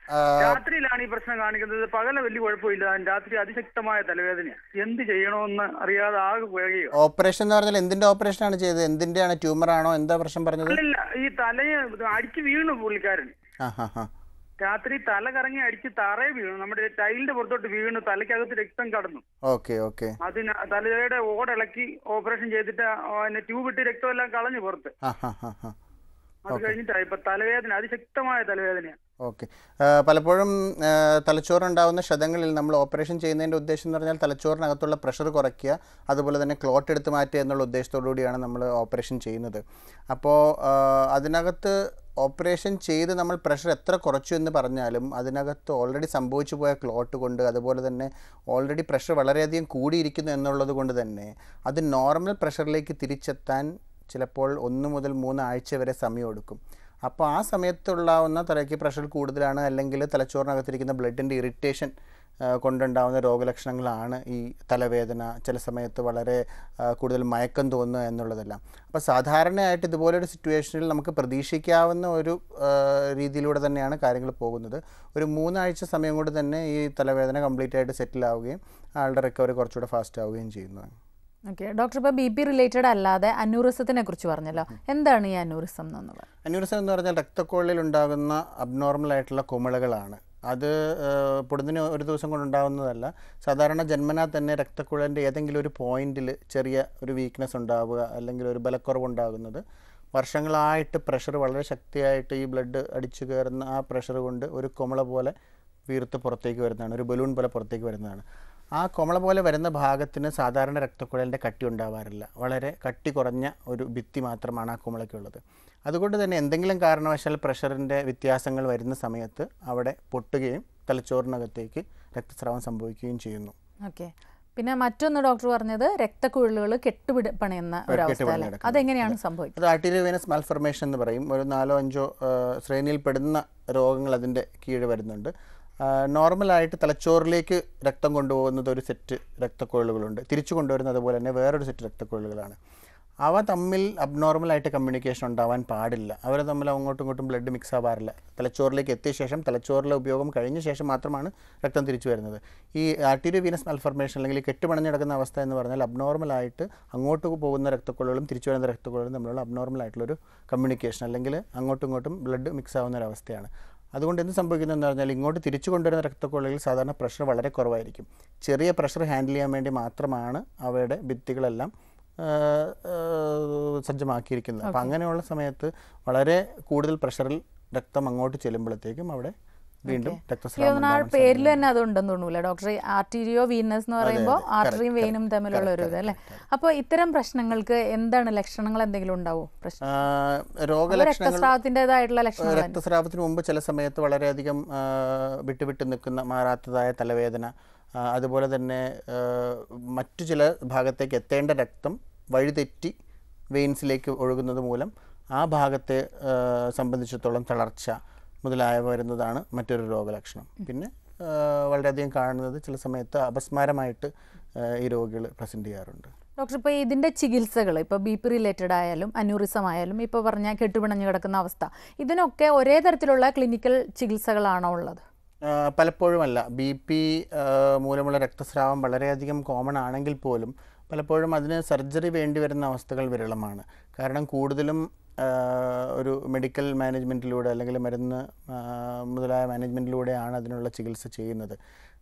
രാത്രിയിലാണ് ഈ പ്രശ്നം കാണിക്കുന്നത് പകല വലിയ കുഴപ്പമില്ല രാത്രി അതിശക്തമായ തലവേദനയാണ് എന്ത് ചെയ്യണമെന്ന് അറിയാതെ ആകെ കുഴയോ ഓപ്പറേഷൻ എന്ന് പറഞ്ഞാൽ എന്തിന്റെ ഓപ്പറേഷനാണ് ചെയ്തത് എന്തിന്റെയാണ് ട്യൂമർ ആണോ എന്താ പ്രശ്നം പറഞ്ഞത് അല്ലല്ല ഈ തലയെ അടിച്ച് വീണു പുള്ളിക്കാരൻ ആ ഹാ ഹാ രാത്രി തല കറങ്ങി അടിച്ച് തറയെ വീണു നമ്മുടെ ടൈലിന്റെ പുറത്തോട്ട് വീണു തലയ്ക്കകത്ത് രക്തം കടന്നു ഓക്കെ ഓക്കെ അതിന് തലയുടെ ഓടിളക്കി ഓപ്പറേഷൻ ചെയ്തിട്ട് അതിന് ട്യൂബ് ഇട്ട് രക്തമെല്ലാം കളഞ്ഞു പുറത്ത് ആ ഹാ ഹാ ഹാ അത് കഴിഞ്ഞിട്ടാ ഇപ്പൊ തലവേദന അതിശക്തമായ തലവേദനയാണ് ഓക്കെ പലപ്പോഴും ആ, തലച്ചോറുണ്ടാവുന്ന ക്ഷതങ്ങളിൽ നമ്മൾ ഓപ്പറേഷൻ ചെയ്യുന്നതിൻ്റെ ഉദ്ദേശം എന്ന് പറഞ്ഞാൽ തലച്ചോറിനകത്തുള്ള പ്രഷർ കുറയ്ക്കുക അതുപോലെ തന്നെ ക്ലോട്ട് എടുത്ത് മാറ്റുക എന്നുള്ള ഉദ്ദേശത്തോടു കൂടിയാണ് നമ്മൾ ഓപ്പറേഷൻ ചെയ്യുന്നത് അപ്പോൾ ആ, അതിനകത്ത് ഓപ്പറേഷൻ ചെയ്ത് നമ്മൾ പ്രഷർ എത്ര കുറച്ചു എന്ന് പറഞ്ഞാലും അതിനകത്ത് ഓൾറെഡി സംഭവിച്ചു പോയ ക്ലോട്ട് കൊണ്ട് അതുപോലെ തന്നെ ഓൾറെഡി പ്രഷർ വളരെയധികം കൂടിയിരിക്കുന്നു എന്നുള്ളത് കൊണ്ട് തന്നെ അത് നോർമൽ പ്രഷറിലേക്ക് തിരിച്ചെത്താൻ ചിലപ്പോൾ ഒന്ന് മുതൽ മൂന്ന് ആഴ്ച വരെ സമയമെടുക്കും അപ്പോൾ ആ സമയത്തുണ്ടാവുന്ന തലയ്ക്ക് പ്രഷർ കൂടുതലാണ് അല്ലെങ്കിൽ തലച്ചോറിനകത്തിരിക്കുന്ന ബ്ലഡിൻ്റെ ഇറിറ്റേഷൻ കൊണ്ടുണ്ടാവുന്ന രോഗലക്ഷണങ്ങളാണ് ഈ തലവേദന ചില സമയത്ത് വളരെ ആ, കൂടുതൽ മയക്കം തോന്നുക എന്നുള്ളതെല്ലാം അപ്പോൾ സാധാരണയായിട്ട് ഇതുപോലൊരു സിറ്റുവേഷനിൽ നമുക്ക് പ്രതീക്ഷിക്കാവുന്ന ഒരു ആ, രീതിയിലൂടെ തന്നെയാണ് കാര്യങ്ങൾ പോകുന്നത് ഒരു മൂന്നാഴ്ച സമയം കൊണ്ട് തന്നെ ഈ തലവേദന കംപ്ലീറ്റ് ആയിട്ട് സെറ്റിൽ ആവുകയും ആളുടെ റിക്കവറി കുറച്ചുകൂടെ ഫാസ്റ്റ് ആവുകയും ചെയ്യുന്നതാണ് ഓക്കെ ഡോക്ടർ ഇപ്പോൾ ബി പി റിലേറ്റഡ് അല്ലാതെ അന്യൂറിസത്തിനെ കുറിച്ച് പറഞ്ഞല്ലോ എന്താണ് ഈ അന്യൂറിസം എന്നുള്ളത് അന്യൂറിസം എന്ന് പറഞ്ഞാൽ രക്തക്കൊള്ളിൽ ഉണ്ടാകുന്ന അബ്നോർമൽ ആയിട്ടുള്ള കുമിളകളാണ് അത് ഏഹ്, പൊടുന്നതിന് ഒരു ദിവസം കൊണ്ടുണ്ടാകുന്നതല്ല സാധാരണ ജന്മനാ തന്നെ രക്തക്കുഴലിൻ്റെ ഏതെങ്കിലും ഒരു പോയിന്റിൽ ചെറിയ ഒരു വീക്ക്നെസ് ഉണ്ടാവുക അല്ലെങ്കിൽ ഒരു ബലക്കുറവ് ഉണ്ടാകുന്നത് വർഷങ്ങളായിട്ട് പ്രഷർ വളരെ ശക്തിയായിട്ട് ഈ ബ്ലഡ് അടിച്ചു കയറുന്ന ആ പ്രഷർ കൊണ്ട് ഒരു കുമിള പോലെ വീർത്ത് പുറത്തേക്ക് വരുന്നതാണ് ഒരു ബലൂൺ പോലെ പുറത്തേക്ക് വരുന്നതാണ് ആ കുമിള പോലെ വരുന്ന ഭാഗത്തിന് സാധാരണ രക്തക്കുഴലിൻ്റെ കട്ടി ഉണ്ടാവാറില്ല വളരെ കട്ടി കുറഞ്ഞ ഒരു ഭിത്തി മാത്രമാണ് ആ കുമിളയ്ക്കുള്ളത് അതുകൊണ്ട് തന്നെ എന്തെങ്കിലും കാരണവശാൽ പ്രഷറിൻ്റെ വ്യത്യാസങ്ങൾ വരുന്ന സമയത്ത് അവിടെ പൊട്ടുകയും തലച്ചോറിനകത്തേക്ക് രക്തസ്രാവം സംഭവിക്കുകയും ചെയ്യുന്നു ഓക്കെ പിന്നെ മറ്റൊന്ന് ഡോക്ടർ പറഞ്ഞത് രക്തക്കുഴലുകൾ കെട്ടുപിടി പണിയുന്ന ഒരു അവസ്ഥ കെട്ടുപണി അല്ലേ നടക്കുന്നത്. അതെങ്ങനെയാണ് സംഭവിക്കുന്നത് അത് ആർട്ടീരിയൽ മാൽഫർമേഷൻ എന്ന് പറയും ഒരു നാലോ അഞ്ചോ ആ, ശ്രേണിയിൽപ്പെടുന്ന രോഗങ്ങൾ അതിൻ്റെ കീഴ് വരുന്നുണ്ട് ആ, നോർമലായിട്ട് തലച്ചോറിലേക്ക് രക്തം കൊണ്ടുപോകുന്നത് ഒരു സെറ്റ് രക്തക്കൊഴലുകളുണ്ട് തിരിച്ചു കൊണ്ടുവരുന്നത് അതുപോലെ തന്നെ വേറൊരു സെറ്റ് രക്തക്കൊഴലുകളാണ് അവ തമ്മിൽ അബ്നോർമലായിട്ട് കമ്മ്യൂണിക്കേഷൻ ഉണ്ടാവാൻ പാടില്ല അവർ തമ്മിൽ അങ്ങോട്ടും ഇങ്ങോട്ടും ബ്ലഡ് മിക്സ് ആവാറില്ല തലച്ചോറിലേക്ക് എത്തിയ ശേഷം തലച്ചോറിലെ ഉപയോഗം കഴിഞ്ഞ ശേഷം മാത്രമാണ് രക്തം തിരിച്ചു വരുന്നത് ഈ ആർട്ടീരിയോ വീനസ് മൽഫർമേഷൻ അല്ലെങ്കിൽ കെട്ടുപണഞ്ഞ് കിടക്കുന്ന അവസ്ഥ എന്ന് പറഞ്ഞാൽ അബ്നോർമലായിട്ട് അങ്ങോട്ട് പോകുന്ന രക്തക്കൊള്ളുകളും തിരിച്ചു വരുന്ന രക്തക്കൊള്ളുകളും തമ്മിലുള്ള അബ്നോർമൽ ആയിട്ടുള്ളൊരു കമ്മ്യൂണിക്കേഷൻ അല്ലെങ്കിൽ അങ്ങോട്ടും ഇങ്ങോട്ടും ബ്ലഡ് മിക്സ് ആവുന്ന ഒരു അവസ്ഥയാണ് അതുകൊണ്ട് എന്ത് സംഭവിക്കുന്നതെന്ന് പറഞ്ഞാൽ ഇങ്ങോട്ട് തിരിച്ചു കൊണ്ടുവരുന്ന രക്തക്കൊള്ളിൽ സാധാരണ പ്രഷർ വളരെ കുറവായിരിക്കും ചെറിയ പ്രഷർ ഹാൻഡിൽ ചെയ്യാൻ വേണ്ടി മാത്രമാണ് അവയുടെ ഭിത്തികളെല്ലാം ആ, ആ, സജ്ജമാക്കിയിരിക്കുന്നത് അപ്പം അങ്ങനെയുള്ള സമയത്ത് വളരെ കൂടുതൽ പ്രഷറിൽ രക്തം അങ്ങോട്ട് ചെല്ലുമ്പോഴത്തേക്കും അവിടെ വീണ്ടും രക്തസ്രാവം ആ ഉണ്ടാവാൻ പേരിൽ തന്നെ അതുണ്ടെന്ന് തോന്നൂല ഡോക്ടർ ആർട്ടീരിയോ വീനസ് എന്ന് പറയുമ്പോൾ അതെ. ആർട്ടറിയും Correct, വെയിനും തമ്മിലുള്ള ഒരു ഇത് correct, അല്ലേ അപ്പോൾ ഇത്തരം പ്രശ്നങ്ങൾക്ക് എന്താണ് ലക്ഷണങ്ങൾ എന്തെങ്കിലും ഉണ്ടാവോ പ്രശ്നം ആ, അത് രോഗലക്ഷണങ്ങൾ രക്തസ്രാവത്തിൻ്റെതായിട്ടുള്ള ലക്ഷണങ്ങൾ തന്നെ. രക്തസ്രാവത്തിന് മുമ്പ് ചില സമയത്ത് വളരെയധികം ആ, വിട്ടുവിട്ട് നിൽക്കുന്ന മാറാത്തതായ തലവേദന ആ, അതുപോലെ തന്നെ ആ, മറ്റു ചില ഭാഗത്തേക്ക് എത്തേണ്ട രക്തം വഴിതെറ്റി വെയിൻസിലേക്ക് ഒഴുകുന്നത് മൂലം ആ ഭാഗത്തെ ആ, സംബന്ധിച്ചിടത്തോളം തളർച്ച മുതലായവ വരുന്നതാണ് മറ്റൊരു രോഗലക്ഷണം പിന്നെ ആ, വളരെയധികം കാണുന്നത് ചില സമയത്ത് അപസ്മാരമായിട്ട് ആ, ഈ രോഗികൾ പ്രസൻറ്റ് ചെയ്യാറുണ്ട് ഡോക്ടർ ഇപ്പോൾ ഇതിൻ്റെ ചികിത്സകൾ ഇപ്പോൾ ബി പി റിലേറ്റഡ് ആയാലും അന്യൂറിസം ആയാലും ഇപ്പോൾ പറഞ്ഞ കെട്ടുപിണഞ്ഞ് കിടക്കുന്ന അവസ്ഥ ഇതിനൊക്കെ ഒരേ തരത്തിലുള്ള ക്ലിനിക്കൽ ചികിത്സകളാണോ ഉള്ളത് ആ, പലപ്പോഴുമല്ല ബി പി മൂലമുള്ള രക്തസ്രാവം വളരെയധികം കോമൺ ആണെങ്കിൽ പോലും പലപ്പോഴും അതിന് സർജറി വേണ്ടി വരുന്ന അവസ്ഥകൾ വിരളമാണ് കാരണം കൂടുതലും ആ, ഒരു മെഡിക്കൽ മാനേജ്മെൻറ്റിലൂടെ അല്ലെങ്കിൽ മരുന്ന് ആ, മുതലായ മാനേജ്മെൻറ്റിലൂടെയാണ് അതിനുള്ള ചികിത്സ ചെയ്യുന്നത്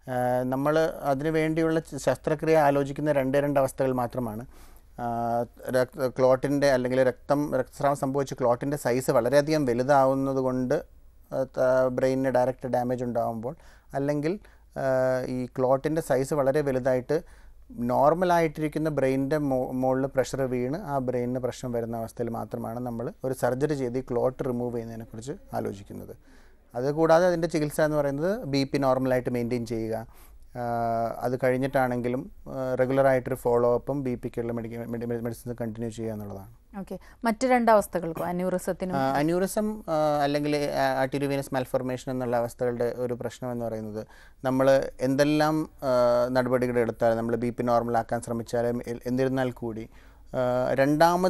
നമ്മൾ അതിനു വേണ്ടിയുള്ള ച- ശസ്ത്രക്രിയ ആലോചിക്കുന്ന രണ്ടേ രണ്ട് അവസ്ഥകൾ മാത്രമാണ് ക്ലോട്ടിൻ്റെ അല്ലെങ്കിൽ രക്തം രക്തസ്രാവം സംഭവിച്ച ക്ലോട്ടിൻ്റെ സൈസ് വളരെയധികം വലുതാവുന്നത് കൊണ്ട് ബ്രെയിനിന് ഡയറക്റ്റ് ഡാമേജ് ഉണ്ടാകുമ്പോൾ അല്ലെങ്കിൽ ആ, ഈ ക്ലോട്ടിൻ്റെ സൈസ് വളരെ വലുതായിട്ട് നോർമലായിട്ടിരിക്കുന്ന ബ്രെയിനിൻ്റെ മോ മുകളിൽ പ്രഷർ വീണ് ആ ബ്രെയിനിന് പ്രശ്നം വരുന്ന അവസ്ഥയിൽ മാത്രമാണ് നമ്മൾ ഒരു സർജറി ചെയ്ത് ഈ ക്ലോട്ട് റിമൂവ് ചെയ്യുന്നതിനെക്കുറിച്ച് ആലോചിക്കുന്നത് അതുകൂടാതെ അതിൻ്റെ ചികിത്സ എന്ന് പറയുന്നത് ബി പി നോർമലായിട്ട് മെയിൻറ്റെയിൻ ചെയ്യുക ആ, അത് കഴിഞ്ഞിട്ടാണെങ്കിലും റെഗുലറായിട്ടൊരു ഫോളോ അപ്പും ബി പിക്കുള്ള മെഡിക്കൽ മെഡിസിൻസ് കണ്ടിന്യൂ ചെയ്യുക എന്നുള്ളതാണ് ഓക്കെ മറ്റ് രണ്ട് അവസ്ഥകൾക്കും അന്യൂറിസത്തിനും ആ, അന്യൂറിസം ആ, അല്ലെങ്കിൽ ആർട്ടിരിവീനസ് മാൽഫോർമേഷൻ എന്നുള്ള അവസ്ഥകളുടെ ഒരു പ്രശ്നം എന്ന് പറയുന്നത് നമ്മൾ എന്തെല്ലാം ആ, നടപടികൾ എടുത്താലും നമ്മൾ ബി പി നോർമലാക്കാൻ ശ്രമിച്ചാലും എ- എന്നിരുന്നാൽ കൂടി ആ, രണ്ടാമത്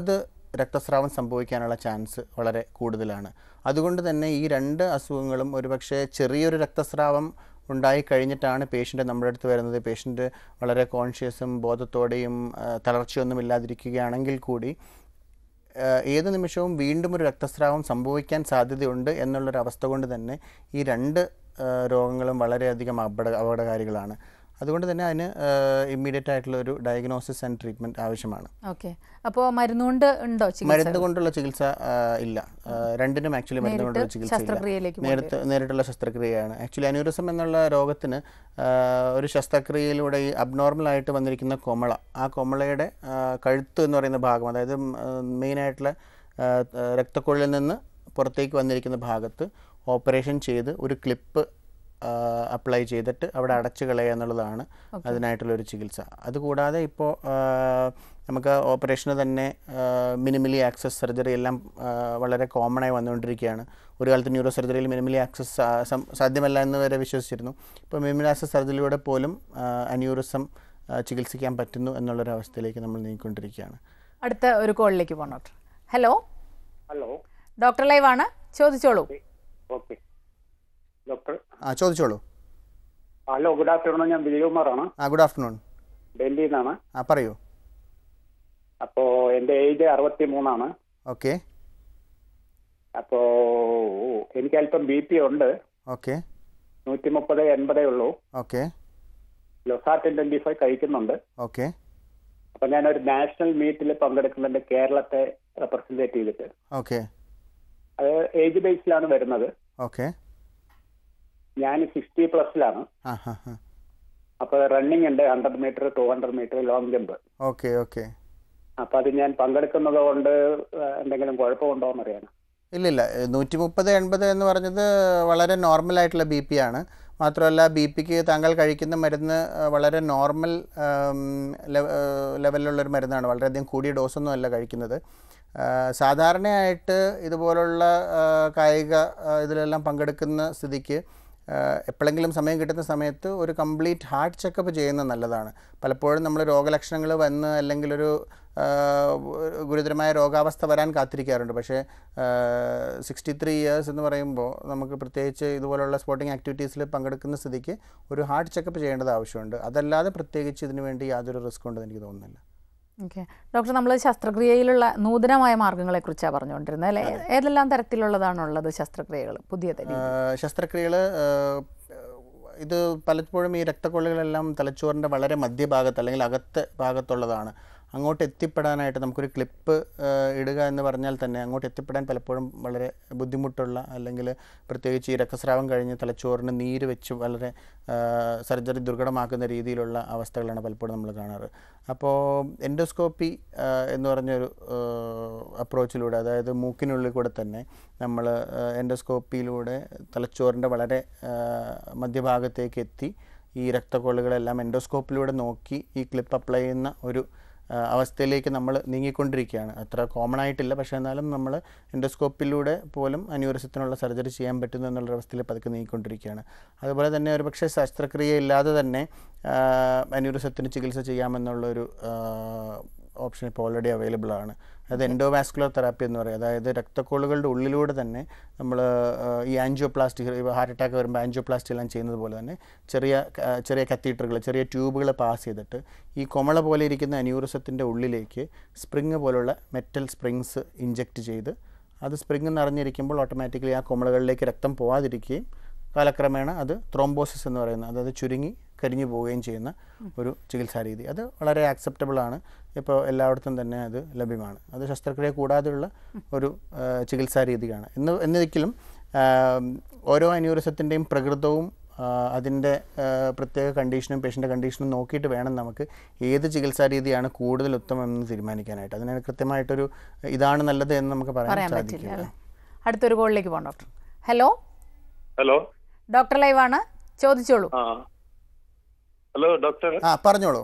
രക്തസ്രാവം സംഭവിക്കാനുള്ള ചാൻസ് വളരെ കൂടുതലാണ് അതുകൊണ്ട് തന്നെ ഈ രണ്ട് അസുഖങ്ങളും ഒരുപക്ഷെ ചെറിയൊരു രക്തസ്രാവം ഉണ്ടായി കഴിഞ്ഞിട്ടാണ് പേഷ്യൻ്റ് നമ്മുടെ അടുത്ത് വരുന്നത് പേഷ്യൻ്റ് വളരെ കോൺഷ്യസും ബോധത്തോടെയും ആ, തളർച്ചയൊന്നും ഇല്ലാതിരിക്കുകയാണെങ്കിൽ കൂടി ഏഹ് ഏത് നിമിഷവും വീണ്ടും ഒരു രക്തസ്രാവം സംഭവിക്കാൻ സാധ്യതയുണ്ട് എന്നുള്ളൊരു അവസ്ഥ കൊണ്ട് തന്നെ ഈ രണ്ട് ഏഹ് രോഗങ്ങളും വളരെയധികം അപകട അപകടകാരികളാണ് അതുകൊണ്ട് തന്നെ അതിന് ഇമ്മീഡിയറ്റ് ആയിട്ടുള്ള ഒരു ഡയഗ്നോസിസ് ആൻഡ് ട്രീറ്റ്മെൻറ്റ് ആവശ്യമാണ് ഓക്കെ അപ്പോൾ മരുന്നുകൊണ്ട് ഉണ്ടോ ചികിത്സ മരുന്ന് കൊണ്ടുള്ള ചികിത്സ ആ, ഇല്ല ആ, രണ്ടിനും ആക്ച്വലി മരുന്ന് കൊണ്ടുള്ള നേരിട്ട് ചികിത്സ ഇല്ല ശസ്ത്രക്രിയയിലേക്ക് നേരിട്ട് നേരിട്ടുള്ള ശസ്ത്രക്രിയയാണ് ആക്ച്വലി അന്യൂറിസം എന്നുള്ള രോഗത്തിന് ആ, ഒരു ശസ്ത്രക്രിയയിലൂടെ ഈ അബ്നോർമൽ ആയിട്ട് വന്നിരിക്കുന്ന കൊമള ആ കൊമളയുടെ ആ, കഴുത്ത് എന്ന് പറയുന്ന ഭാഗം അതായത് മെയിനായിട്ടുള്ള രക്തക്കൊള്ളിൽ നിന്ന് പുറത്തേക്ക് വന്നിരിക്കുന്ന ഭാഗത്ത് ഓപ്പറേഷൻ ചെയ്ത് ഒരു ക്ലിപ്പ് അപ്ലൈ ചെയ്തിട്ട് അവിടെ അടച്ചു കളയുക എന്നുള്ളതാണ് അതിനായിട്ടുള്ള ഒരു ചികിത്സ അതുകൂടാതെ ഇപ്പോൾ നമുക്ക് ഓപ്പറേഷന് തന്നെ മിനിമലി ആക്സസ് സർജറി എല്ലാം ആ, വളരെ കോമൺ ആയി വന്നുകൊണ്ടിരിക്കുകയാണ് ഒരു കാലത്ത് ന്യൂറോ സർജറിയിൽ മിനിമലി ആക്സസ് സാധ്യമല്ല എന്ന് വരെ വിശ്വസിച്ചിരുന്നു ഇപ്പോൾ മിനിമലി ആക്സസ് സർജറിയിലൂടെ പോലും അന്യൂറിസം ചികിത്സിക്കാൻ പറ്റുന്നു എന്നുള്ളൊരു അവസ്ഥയിലേക്ക് നമ്മൾ നീങ്ങിക്കൊണ്ടിരിക്കുകയാണ് അടുത്ത ഒരു കോളിലേക്ക് പോകാം doctor hello hello doctor live ആണ് ചോദിച്ചോളൂ ഓക്കെ ഡോക്ടർ ആ ചോദിച്ചോളൂ ഹലോ ഗുഡ് ആഫ്റ്റർനൂൺ ഞാൻ വിജയകുമാറാണ് ആ ഗുഡ് ആഫ്റ്റർനൂൺ ഡൽഹിയിൽ നിന്നാണ് ആ പറയൂ അപ്പോൾ എൻ്റെ ഏജ് അറുപത്തി മൂന്നാണ് ഓക്കെ അപ്പോൾ എനിക്ക് അല്പം ബി പി ഉണ്ട് ഓക്കെ നൂറ്റി മുപ്പത് എൺപതേ ഉള്ളൂ ഓക്കെ ലൊസാറ്റിൻ ട്വൻറ്റി ഫൈവ് കഴിക്കുന്നുണ്ട് ഓക്കെ അപ്പം ഞാനൊരു നാഷണൽ മീറ്റിൽ പങ്കെടുക്കുന്നുണ്ട് കേരളത്തെ റെപ്രസെൻറ്റേറ്റ് ചെയ്തിട്ട് ഓക്കെ അത് ഏജ് ബേസിലാണ് വരുന്നത് ഓക്കെ ഞാൻ സിക്സ്റ്റി പ്ലസിലാണ് ആ ഹാ ഹാ അപ്പോൾ റണ്ണിങ് ഉണ്ട് hundred metre two hundred metre long jump okay okay അപ്പോൾ അത് ഞാൻ പങ്കെടുക്കുന്നത് കൊണ്ട് എന്തെങ്കിലും കുഴപ്പമുണ്ടോ എന്നറിയാനാണ് ഇല്ലില്ല നൂറ്റി മുപ്പത് എൺപത് എന്ന് പറഞ്ഞത് വളരെ നോർമൽ ആയിട്ടുള്ള ബി പി ആണ് മാത്രമല്ല ബി പിക്ക് താങ്കൾ കഴിക്കുന്ന മരുന്ന് ആ, വളരെ നോർമൽ ആം, ലെവ- ആ, ലെവലിലുള്ളൊരു മരുന്നാണ് വളരെയധികം കൂടിയ ഡോസൊന്നും അല്ല കഴിക്കുന്നത് ആ, സാധാരണയായിട്ട് ഇതുപോലുള്ള ആ, കായിക ആ, ഇതിലെല്ലാം പങ്കെടുക്കുന്ന സ്ഥിതിക്ക് ആഹ് എപ്പോഴെങ്കിലും സമയം കിട്ടുന്ന സമയത്ത് ഒരു കംപ്ലീറ്റ് ഹാർട്ട് ചെക്കപ്പ് ചെയ്യുന്നത് നല്ലതാണ് പലപ്പോഴും നമ്മൾ രോഗലക്ഷണങ്ങൾ വന്ന് അല്ലെങ്കിൽ ഒരു ആഹ് ഒരു ഗുരുതരമായ രോഗാവസ്ഥ വരാൻ കാത്തിരിക്കാറുണ്ട് പക്ഷേ സിക്സ്റ്റി ത്രീ ഇയേഴ്സ് എന്ന് പറയുമ്പോൾ നമുക്ക് പ്രത്യേകിച്ച് ഇതുപോലുള്ള സ്പോർട്ടിംഗ് ആക്ടിവിറ്റീസിൽ പങ്കെടുക്കുന്ന സ്ഥിതിക്ക് ഒരു ഹാർട്ട് ചെക്കപ്പ് ചെയ്യേണ്ടത് ആവശ്യമുണ്ട് അതല്ലാതെ പ്രത്യേകിച്ച് ഇതിനു വേണ്ടി യാതൊരു റിസ്ക് ഉണ്ടെന്ന് എനിക്ക് തോന്നുന്നില്ല ഓക്കെ ഡോക്ടർ നമ്മൾ ശസ്ത്രക്രിയയിലുള്ള നൂതനമായ മാർഗങ്ങളെ കുറിച്ചാണ് പറഞ്ഞുകൊണ്ടിരുന്നത് അല്ലേ ഏതെല്ലാം തരത്തിലുള്ളതാണുള്ളത് ശസ്ത്രക്രിയകൾ പുതിയ തരം ശസ്ത്രക്രിയകൾ ഇത് പലപ്പോഴും ഈ രക്തക്കൊള്ളികളെല്ലാം തലച്ചോറിൻ്റെ വളരെ മധ്യഭാഗത്ത് അല്ലെങ്കിൽ അകത്തെ ഭാഗത്തുള്ളതാണ് അങ്ങോട്ട് എത്തിപ്പെടാനായിട്ട് നമുക്കൊരു ക്ലിപ്പ് ഇടുക എന്ന് പറഞ്ഞാൽ തന്നെ അങ്ങോട്ട് എത്തിപ്പെടാൻ പലപ്പോഴും വളരെ ബുദ്ധിമുട്ടുള്ള അല്ലെങ്കിൽ പ്രത്യേകിച്ച് ഈ രക്തസ്രാവം കഴിഞ്ഞ് തലച്ചോറിന് നീര് വെച്ച് വളരെ സർജറി ദുർഘടമാക്കുന്ന രീതിയിലുള്ള അവസ്ഥകളാണ് പലപ്പോഴും നമ്മൾ കാണാറ് അപ്പോൾ എൻഡോസ്കോപ്പി എന്ന് പറഞ്ഞൊരു അപ്രോച്ചിലൂടെ അതായത് മൂക്കിനുള്ളിൽ കൂടെ തന്നെ നമ്മൾ എൻഡോസ്കോപ്പിയിലൂടെ തലച്ചോറിൻ്റെ വളരെ ആ, മധ്യഭാഗത്തേക്ക് എത്തി ഈ രക്തക്കൊള്ളുകളെല്ലാം എൻഡോസ്കോപ്പിലൂടെ നോക്കി ഈ ക്ലിപ്പ് അപ്ലൈ ചെയ്യുന്ന ഒരു ആ, അവസ്ഥയിലേക്ക് നമ്മൾ നീങ്ങിക്കൊണ്ടിരിക്കുകയാണ് അത്ര കോമൺ ആയിട്ടില്ല പക്ഷേ എന്നാലും നമ്മൾ എൻഡോസ്കോപ്പിലൂടെ പോലും അന്യൂറിസത്തിനുള്ള സർജറി ചെയ്യാൻ പറ്റുന്നു എന്നുള്ള അവസ്ഥയിൽ പതുക്കെ നീങ്ങിക്കൊണ്ടിരിക്കുകയാണ് അതുപോലെ തന്നെ ഒരുപക്ഷെ ശസ്ത്രക്രിയ ഇല്ലാതെ തന്നെ അന്യൂറിസത്തിന് ചികിത്സ ചെയ്യാമെന്നുള്ളൊരു ഓപ്ഷൻ ഇപ്പോൾ ഓൾറെഡി അവൈലബിൾ ആണ് അത് എൻഡോവാസ്കുലർ തെറാപ്പി എന്ന് പറയും അതായത് രക്തക്കോളുകളുടെ ഉള്ളിലൂടെ തന്നെ നമ്മൾ ഈ ആൻജിയോപ്ലാസ്റ്റി ഹാർട്ട് അറ്റാക്ക് വരുമ്പോൾ ആൻജിയോപ്ലാസ്റ്റി എല്ലാം ചെയ്യുന്നത് പോലെ തന്നെ ചെറിയ ആ, ചെറിയ കത്തീറ്ററുകൾ ചെറിയ ട്യൂബുകൾ പാസ് ചെയ്തിട്ട് ഈ കൊമള പോലെ ഇരിക്കുന്ന അന്യൂറിസത്തിൻ്റെ ഉള്ളിലേക്ക് സ്പ്രിങ് പോലുള്ള മെറ്റൽ സ്പ്രിങ്സ് ഇഞ്ചെക്റ്റ് ചെയ്ത് അത് സ്പ്രിങ് നിറഞ്ഞിരിക്കുമ്പോൾ ഓട്ടോമാറ്റിക്കലി ആ കൊമളകളിലേക്ക് രക്തം പോവാതിരിക്കുകയും കാലക്രമേണ അത് ത്രോംബോസിസ് എന്ന് പറയുന്ന അതായത് ചുരുങ്ങി കരിഞ്ഞു പോവുകയും ചെയ്യുന്ന ഒരു ചികിത്സാ രീതി അത് വളരെ ആക്സെപ്റ്റബിൾ ആണ് ഇപ്പോൾ എല്ലായിടത്തും തന്നെ അത് ലഭ്യമാണ് അത് ശസ്ത്രക്രിയ കൂടാതെയുള്ള ഒരു ആ, ചികിത്സാ രീതിയാണ് എന്ന് എന്നിരിക്കലും ആ, ഓരോ അന്യൂറിസത്തിൻ്റെയും പ്രകൃതവും ആ, അതിൻ്റെ ആ, പ്രത്യേക കണ്ടീഷനും പേഷ്യൻ്റെ കണ്ടീഷനും നോക്കിയിട്ട് വേണം നമുക്ക് ഏത് ചികിത്സാ രീതിയാണ് കൂടുതൽ ഉത്തമമെന്ന് തീരുമാനിക്കാനായിട്ട് അതിന് കൃത്യമായിട്ടൊരു ഇതാണ് നല്ലത് എന്ന് നമുക്ക് പറയാൻ പറയാൻ പറ്റില്ല സാധിക്കില്ല അല്ലേ അടുത്തൊരു കോളിലേക്ക് പോകാം ഡോക്ടർ ഹലോ ഹലോ ഡോക്ടർ ലൈവാണ് ചോദിച്ചോളൂ ആ ഹലോ ഡോക്ടർ ആ പറഞ്ഞോളൂ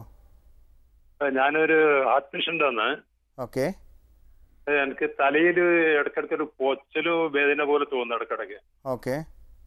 ഞാനൊരു ഹാർട്ട് പേഷ്യന്റ് ആണ് ഓക്കെ എനിക്ക് തലയിൽ ഇടയ്ക്കിടയ്ക്ക് ഒരു പൊച്ചലോ വേദന പോലെ തോന്നുന്നു ഇടയ്ക്കിടയ്ക്ക് ഓക്കെ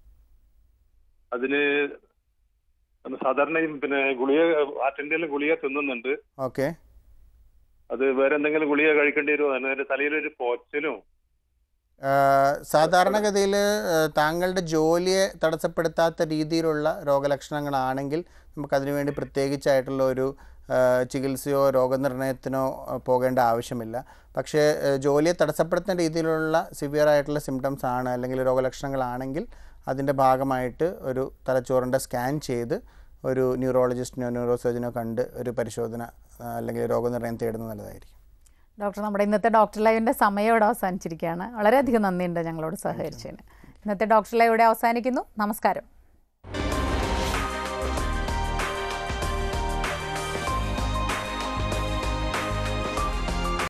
അതിന് സാധാരണ ഈ പിന്നെ ഗുളിക ഹാർട്ടിന്റെ ഗുളിക തിന്നുന്നുണ്ട് ഓക്കെ അത് വേറെ എന്തെങ്കിലും ഗുളിക കഴിക്കേണ്ടി വരുമോ അതിന് തലയിലൊരു പോച്ചലും സാധാരണഗതിയിൽ താങ്കളുടെ ജോലിയെ തടസ്സപ്പെടുത്താത്ത രീതിയിലുള്ള രോഗലക്ഷണങ്ങളാണെങ്കിൽ നമുക്കതിനു വേണ്ടി പ്രത്യേകിച്ചായിട്ടുള്ള ഒരു ആ, ചികിത്സയോ രോഗനിർണയത്തിനോ ആ, പോകേണ്ട ആവശ്യമില്ല പക്ഷേ ആ, ജോലിയെ തടസ്സപ്പെടുത്തുന്ന രീതിയിലുള്ള സിവിയർ ആയിട്ടുള്ള സിംറ്റംസ് ആണ് അല്ലെങ്കിൽ രോഗലക്ഷണങ്ങളാണെങ്കിൽ അതിൻ്റെ ഭാഗമായിട്ട് ഒരു തലച്ചോറിൻ്റെ സ്കാൻ ചെയ്ത് ഒരു ന്യൂറോളജിസ്റ്റിനോ ന്യൂറോ സർജനോ കണ്ട് ഒരു പരിശോധന ആ, അല്ലെങ്കിൽ രോഗനിർണയം തേടുന്നത് നല്ലതായിരിക്കും ഡോക്ടർ നമ്മുടെ ഇന്നത്തെ ഡോക്ടർ ലൈവിൻ്റെ സമയം ഇവിടെ അവസാനിച്ചിരിക്കുകയാണ് വളരെയധികം നന്ദിയുണ്ട് ഞങ്ങളോട് സഹകരിച്ചതിന് ഇന്നത്തെ ഡോക്ടർ ലൈവ് ഇവിടെ അവസാനിക്കുന്നു നമസ്കാരം